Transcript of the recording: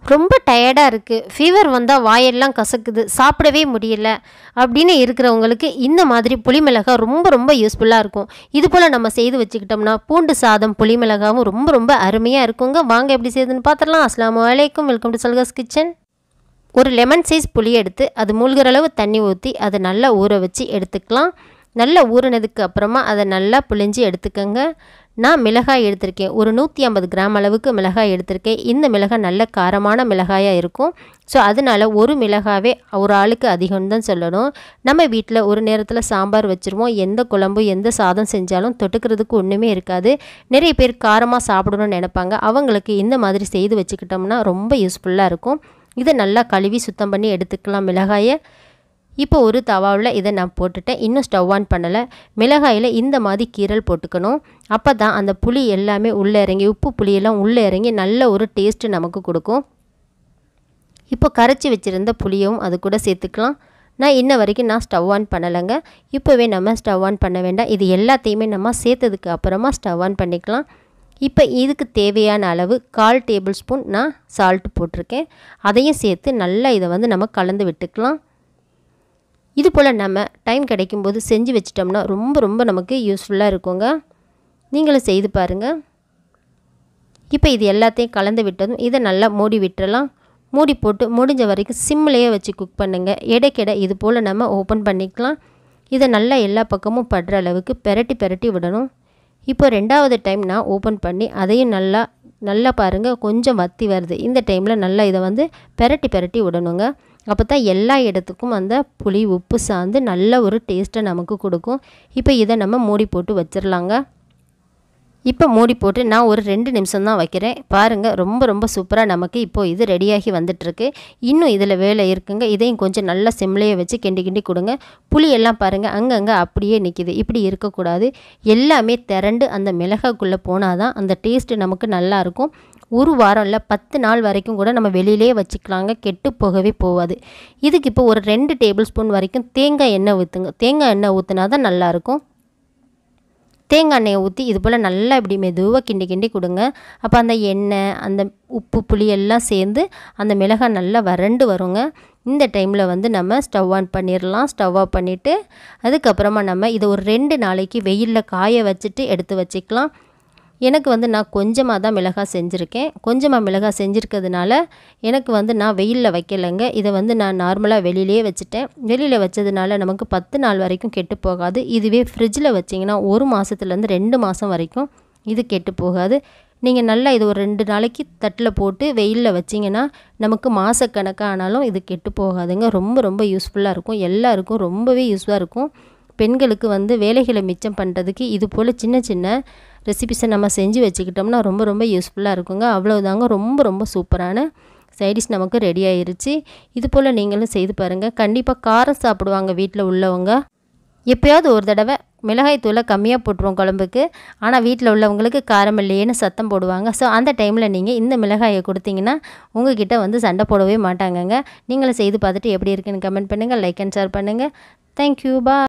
ரொம்ப டயர்டாக இருக்குது ஃபீவர் வந்தால் வாயெல்லாம் கசக்குது சாப்பிடவே முடியல அப்படின்னு இருக்கிறவங்களுக்கு இந்த மாதிரி புளி மிளகாய் ரொம்ப ரொம்ப யூஸ்ஃபுல்லாக இருக்கும் இது போல் நம்ம செய்து வச்சுக்கிட்டோம்னா பூண்டு சாதம் புளி மிளகாவும் ரொம்ப ரொம்ப அருமையாக இருக்குங்க வாங்க எப்படி செய்யுதுன்னு பார்த்துடலாம் அஸ்லாம் வலைக்கும் வெல்கம் டு சல்காஸ் கிச்சன் ஒரு லெமன் சைஸ் புளி எடுத்து அது மூழ்கிற அளவு தண்ணி ஊற்றி அதை நல்லா ஊற வச்சு எடுத்துக்கலாம் நல்லா ஊறினதுக்கு அப்புறமா அதை நல்லா புளிஞ்சு எடுத்துக்கோங்க நான் மிளகாய் எடுத்திருக்கேன் ஒரு நூற்றி ஐம்பது கிராம் அளவுக்கு மிளகாய் எடுத்திருக்கேன் இந்த மிளகாய் நல்ல காரமான மிளகாயாக இருக்கும் ஸோ அதனால் ஒரு மிளகாவே ஒரு ஆளுக்கு அதிகம் தான் சொல்லணும் நம்ம வீட்டில் ஒரு நேரத்தில் சாம்பார் வச்சுருவோம் எந்த குழம்பு எந்த சாதம் செஞ்சாலும் தொட்டுக்கிறதுக்கு ஒன்றுமே இருக்காது நிறைய பேர் காரமாக சாப்பிடணும்னு நினைப்பாங்க அவங்களுக்கு இந்த மாதிரி செய்து வச்சுக்கிட்டோம்னா ரொம்ப யூஸ்ஃபுல்லாக இருக்கும் இதை நல்லா கழுவி சுத்தம் பண்ணி எடுத்துக்கலாம் மிளகாயை இப்போ ஒரு தவாவில் இதை நான் போட்டுட்டேன் இன்னும் ஸ்டவ் ஆன் பண்ணலை மிளகாயில் இந்த மாதிரி கீரல் போட்டுக்கணும் அப்போ தான் அந்த புளி எல்லாமே உள்ளே இறங்கி உப்பு புளியெல்லாம் உள்ளே இறங்கி நல்ல ஒரு டேஸ்ட்டு நமக்கு கொடுக்கும் இப்போ கரைச்சி வச்சுருந்த புளியும் அது கூட சேர்த்துக்கலாம் நான் இன்ன வரைக்கும் நான் ஸ்டவ் ஆன் பண்ணலைங்க இப்போவே நம்ம ஸ்டவ் ஆன் பண்ண வேண்டாம் இது எல்லாத்தையுமே நம்ம சேர்த்ததுக்கு அப்புறமா ஸ்டவ் ஆன் பண்ணிக்கலாம் இப்போ இதுக்கு தேவையான அளவு கால் டேபிள் ஸ்பூன் நான் சால்ட் போட்டிருக்கேன் அதையும் சேர்த்து நல்லா இதை வந்து நம்ம கலந்து விட்டுக்கலாம் இது போல் நம்ம டைம் கிடைக்கும்போது செஞ்சு வச்சிட்டோம்னா ரொம்ப ரொம்ப நமக்கு யூஸ்ஃபுல்லாக இருக்குங்க நீங்களும் செய்து பாருங்கள் இப்போ இது எல்லாத்தையும் கலந்து விட்டதும் இதை நல்லா மூடி விட்டுறலாம் மூடி போட்டு முடிஞ்ச வரைக்கும் சிம்லேயே வச்சு குக் பண்ணுங்கள் இடைக்கிட இது போல் நம்ம ஓப்பன் பண்ணிக்கலாம் இதை நல்லா எல்லா பக்கமும் படுற அளவுக்கு பெரட்டி பெரட்டி விடணும் இப்போ ரெண்டாவது டைம் நான் ஓப்பன் பண்ணி அதையும் நல்லா நல்லா பாருங்கள் கொஞ்சம் வத்தி வருது இந்த டைமில் நல்லா இதை வந்து பெரட்டி பெரட்டி விடணுங்க அப்போ தான் எல்லா இடத்துக்கும் அந்த புளி உப்பு சார்ந்து நல்ல ஒரு டேஸ்ட்டை நமக்கு கொடுக்கும் இப்போ இதை நம்ம மூடி போட்டு வச்சிடலாங்க இப்போ மூடி போட்டு நான் ஒரு ரெண்டு நிமிஷம் தான் வைக்கிறேன் பாருங்கள் ரொம்ப ரொம்ப சூப்பராக நமக்கு இப்போது இது ரெடியாகி வந்துட்டுருக்கு இன்னும் இதில் வேலை இருக்குங்க இதையும் கொஞ்சம் நல்லா சிம்லையை வச்சு கிண்டி கிண்டி கொடுங்க புளி எல்லாம் பாருங்கள் அங்கங்கே அப்படியே நிற்கிது இப்படி இருக்கக்கூடாது எல்லாமே திரண்டு அந்த மிளகாக்குள்ளே போனால் தான் அந்த டேஸ்ட்டு நமக்கு நல்லாயிருக்கும் ஒரு வாரம் இல்லை பத்து நாள் வரைக்கும் கூட நம்ம வெளியிலே வச்சுக்கலாங்க கெட்டு போகவே போகாது இதுக்கு இப்போ ஒரு ரெண்டு டேபிள் ஸ்பூன் வரைக்கும் தேங்காய் எண்ணெய் ஊற்றுங்க தேங்காய் எண்ணெய் ஊற்றினா தான் நல்லாயிருக்கும் தேங்காய் எண்ணெயை ஊற்றி இது போல் நல்லா இப்படி மெதுவாக கிண்டி கிண்டி கொடுங்க அப்போ அந்த எண்ணெய் அந்த உப்பு புளி எல்லாம் சேர்ந்து அந்த மிளகாய் நல்லா வறண்டு வருங்க இந்த டைமில் வந்து நம்ம ஸ்டவ் ஆன் பண்ணிடலாம் ஸ்டவ் ஆஃப் பண்ணிவிட்டு அதுக்கப்புறமா நம்ம இதை ஒரு ரெண்டு நாளைக்கு வெயிலில் காய வச்சுட்டு எடுத்து வச்சுக்கலாம் எனக்கு வந்து நான் கொஞ்சமாக தான் மிளகாய் செஞ்சுருக்கேன் கொஞ்சமாக மிளகாய் செஞ்சுருக்கிறதுனால எனக்கு வந்து நான் வெயிலில் வைக்கலைங்க இதை வந்து நான் நார்மலாக வெளியிலே வச்சுட்டேன் வெளியில் வச்சதுனால நமக்கு பத்து நாள் வரைக்கும் கெட்டு போகாது இதுவே ஃப்ரிட்ஜில் வச்சிங்கன்னா ஒரு மாதத்துலேருந்து ரெண்டு மாதம் வரைக்கும் இது கெட்டு போகாது நீங்கள் நல்லா இது ஒரு ரெண்டு நாளைக்கு தட்டில் போட்டு வெயிலில் வச்சிங்கன்னா நமக்கு மாதக்கணக்காக ஆனாலும் இது கெட்டு போகாதுங்க ரொம்ப ரொம்ப யூஸ்ஃபுல்லாக இருக்கும் எல்லாருக்கும் ரொம்பவே யூஸ்ஃபுல்லாக இருக்கும் பெண்களுக்கு வந்து வேலைகளை மிச்சம் பண்ணுறதுக்கு இது போல் சின்ன சின்ன ரெசிபிஸை நம்ம செஞ்சு வச்சுக்கிட்டோம்னா ரொம்ப ரொம்ப யூஸ்ஃபுல்லாக இருக்குங்க அவ்வளோதாங்க ரொம்ப ரொம்ப சூப்பரான சைடிஷ் நமக்கு ரெடி ஆயிருச்சு இது போல் நீங்களும் செய்து பாருங்கள் கண்டிப்பாக காரம் சாப்பிடுவாங்க வீட்டில் உள்ளவங்க எப்போயாவது ஒரு தடவை மிளகாய் தூளை கம்மியாக போட்டுருவோம் குழம்புக்கு ஆனால் வீட்டில் உள்ளவங்களுக்கு காரம் இல்லையேன்னு சத்தம் போடுவாங்க ஸோ அந்த டைமில் நீங்கள் இந்த மிளகாயை கொடுத்தீங்கன்னா உங்ககிட்ட வந்து சண்டை போடவே மாட்டாங்கங்க நீங்களும் செய்து பார்த்துட்டு எப்படி இருக்குன்னு கமெண்ட் பண்ணுங்கள் லைக் அண்ட் ஷேர் பண்ணுங்கள் தேங்க்யூ பா